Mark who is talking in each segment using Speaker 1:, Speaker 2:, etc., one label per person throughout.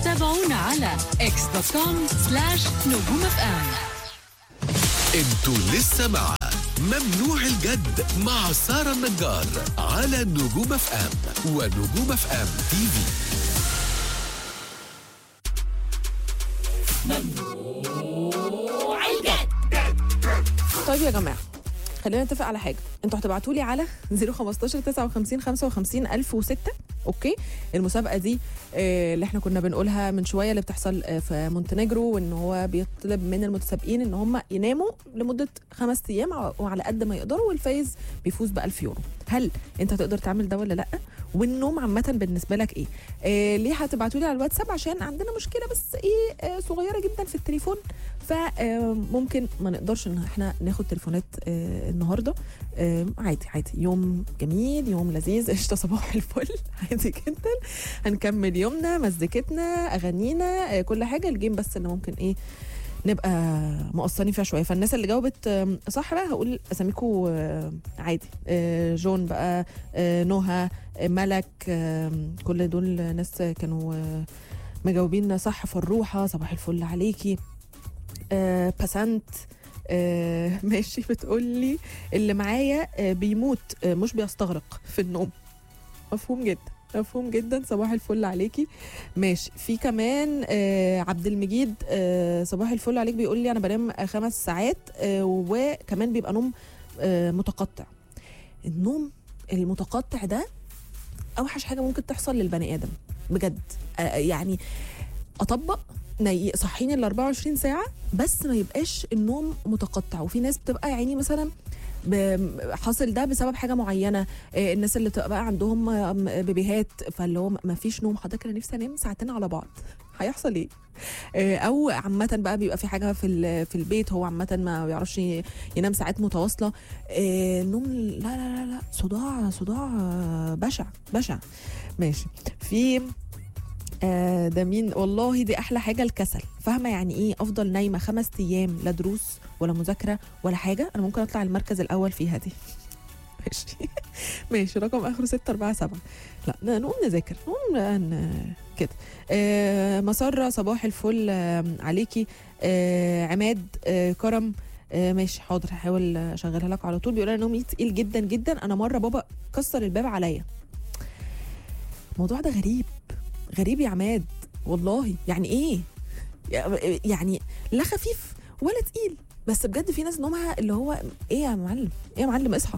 Speaker 1: تابعونا على اكس دوت كوم سلاش نجوم اف ام
Speaker 2: انتوا لسه مع ممنوع الجد مع سارة النجار على نجوم اف ام ونجوم اف ام تي في
Speaker 3: طيب يا جماعه خلينا نتفق على حاجه انتوا هتبعتوا لي على 015 59 55 1006 اوكي المسابقه دي آه، اللي احنا كنا بنقولها من شويه اللي بتحصل آه، في مونتينيجرو وان هو بيطلب من المتسابقين ان هم يناموا لمده خمس ايام ع- وعلى قد ما يقدروا والفايز بيفوز ب 1000 يورو هل انت هتقدر تعمل ده ولا لا والنوم عامه بالنسبه لك ايه آه ليه هتبعتوا لي على الواتساب عشان عندنا مشكله بس ايه آه صغيره جدا في التليفون فممكن ما نقدرش ان احنا ناخد تليفونات آه النهارده آه عادي عادي يوم جميل يوم لذيذ قشطه صباح الفل عادي جدا هنكمل يومنا مزيكتنا اغانينا آه كل حاجه الجيم بس اللي ممكن ايه نبقى مقصرين فيها شويه فالناس اللي جاوبت آم، صح بقى هقول اساميكم آه، عادي آه، جون بقى آه، نهى آه، ملك آم، كل دول ناس كانوا آه، مجاوبين صح فروحه صباح الفل عليكي آه، باسنت آه، ماشي بتقول لي اللي معايا آه، بيموت آه، مش بيستغرق في النوم مفهوم جدا مفهوم جدا صباح الفل عليكي ماشي في كمان آه عبد المجيد آه صباح الفل عليك بيقول لي انا بنام خمس ساعات آه وكمان بيبقى نوم آه متقطع النوم المتقطع ده اوحش حاجه ممكن تحصل للبني ادم بجد آه يعني اطبق ني- صحيني ال 24 ساعه بس ما يبقاش النوم متقطع وفي ناس بتبقى يعني مثلا ب- حاصل ده بسبب حاجه معينه آه، الناس اللي بتبقى بقى عندهم آم، بيبيهات فاللي هو ما فيش نوم حضرتك انا نفسي انام ساعتين على بعض هيحصل ايه آه، او عامه بقى بيبقى في حاجه في ال- في البيت هو عامه ما بيعرفش ي- ينام ساعات متواصله آه، النوم لا لا لا لا صداع صداع آه، بشع بشع ماشي في آه، ده مين والله دي احلى حاجه الكسل فاهمه يعني ايه افضل نايمه خمس ايام لا دروس ولا مذاكره ولا حاجه انا ممكن اطلع المركز الاول فيها دي ماشي ماشي رقم اخره 647 لا ن- نقوم نذاكر نقوم ن- كده آه مسرة صباح الفل آه عليكي آه عماد آه كرم آه ماشي حاضر هحاول اشغلها لك على طول بيقول انا نومي تقيل جدا جدا انا مره بابا كسر الباب عليا الموضوع ده غريب غريب يا عماد والله يعني ايه يعني لا خفيف ولا تقيل بس بجد في ناس نومها اللي هو ايه يا معلم ايه يا معلم اصحى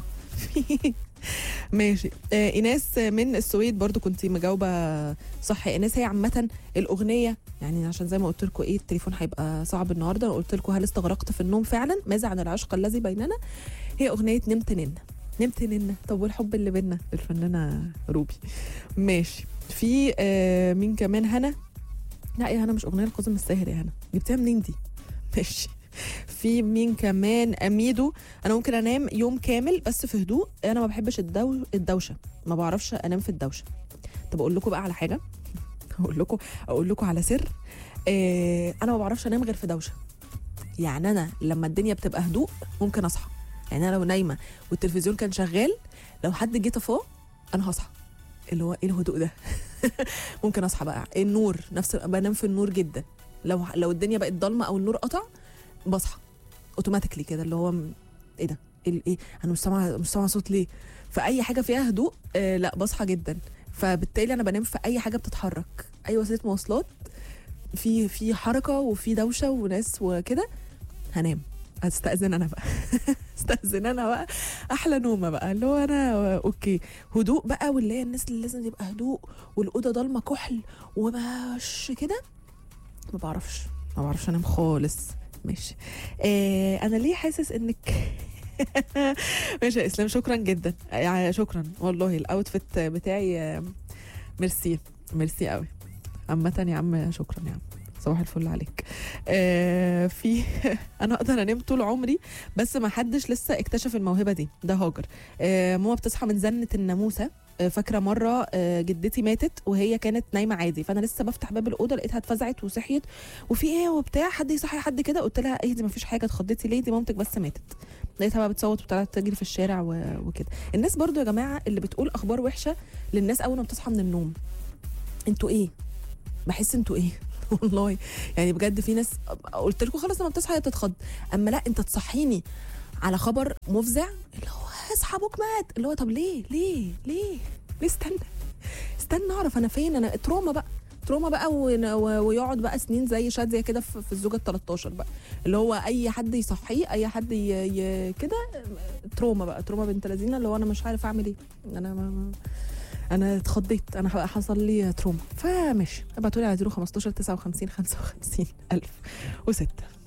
Speaker 3: ماشي آه ايناس من السويد برضو كنت مجاوبه صح يا ايناس هي عامه الاغنيه يعني عشان زي ما قلت لكم ايه التليفون هيبقى صعب النهارده انا قلت لكم هل استغرقت في النوم فعلا ماذا عن العشق الذي بيننا هي اغنيه نمت ننا نمت ننا طب والحب اللي بينا الفنانه روبي ماشي في آه مين كمان هنا لا يا هنا مش اغنيه لكاظم الساهر يا هنا جبتها منين دي ماشي في مين كمان اميدو انا ممكن انام يوم كامل بس في هدوء انا ما بحبش الدو... الدوشه ما بعرفش انام في الدوشه طب اقول لكم بقى على حاجه اقول لكم اقول لكم على سر آه انا ما بعرفش انام غير في دوشه يعني انا لما الدنيا بتبقى هدوء ممكن اصحى يعني انا لو نايمه والتلفزيون كان شغال لو حد جه طفاه انا هصحى اللي هو ايه الهدوء ده ممكن اصحى بقى النور نفس بنام في النور جدا لو لو الدنيا بقت ضلمه او النور قطع بصحى اوتوماتيكلي كده اللي هو م- ايه ده ايه ايه انا مش سامعه مش سامعه صوت ليه فاي حاجه فيها هدوء آه لا بصحى جدا فبالتالي انا بنام في اي حاجه بتتحرك اي وسيله مواصلات في في حركه وفي دوشه وناس وكده هنام استاذن انا بقى استاذن انا بقى احلى نومه بقى اللي هو انا اوكي هدوء بقى واللي هي الناس اللي لازم يبقى هدوء والاوضه ضلمه كحل ومش كده ما بعرفش ما بعرفش انام خالص ماشي آه انا ليه حاسس انك ماشي يا اسلام شكرا جدا يعني شكرا والله الاوتفيت بتاعي آه، ميرسي ميرسي قوي عامة يا عم شكرا يا عم صباح الفل عليك آه في انا اقدر انام طول عمري بس ما حدش لسه اكتشف الموهبه دي ده هاجر آه ماما بتصحى من زنه الناموسه آه، فاكره مره آه، جدتي ماتت وهي كانت نايمه عادي فانا لسه بفتح باب الاوضه لقيتها اتفزعت وصحيت وفي ايه وبتاع حد يصحي حد كده قلت لها ايه دي مفيش حاجه اتخضيتي ليه دي مامتك بس ماتت لقيتها بقى بتصوت وطلعت تجري في الشارع و... وكده الناس برضو يا جماعه اللي بتقول اخبار وحشه للناس اول ما بتصحى من النوم انتوا ايه بحس انتوا ايه والله يعني بجد في ناس قلت لكم خلاص لما بتصحى هي تتخض اما لا انت تصحيني على خبر مفزع اللي هو اصحى ابوك مات اللي هو طب ليه ليه ليه ليه استنى استنى اعرف انا فين انا تروما بقى تروما بقى ون- و- ويقعد بقى سنين زي شاديه كده في في الزوجه ال 13 بقى اللي هو اي حد يصحيه اي حد ي... ي... كده تروما بقى تروما بنت لذينه اللي هو انا مش عارف اعمل ايه انا ما... ما- انا اتخضيت انا بقى حصل لي تروما فماشي ابعتوا لي على 015 59 55 1000 وستة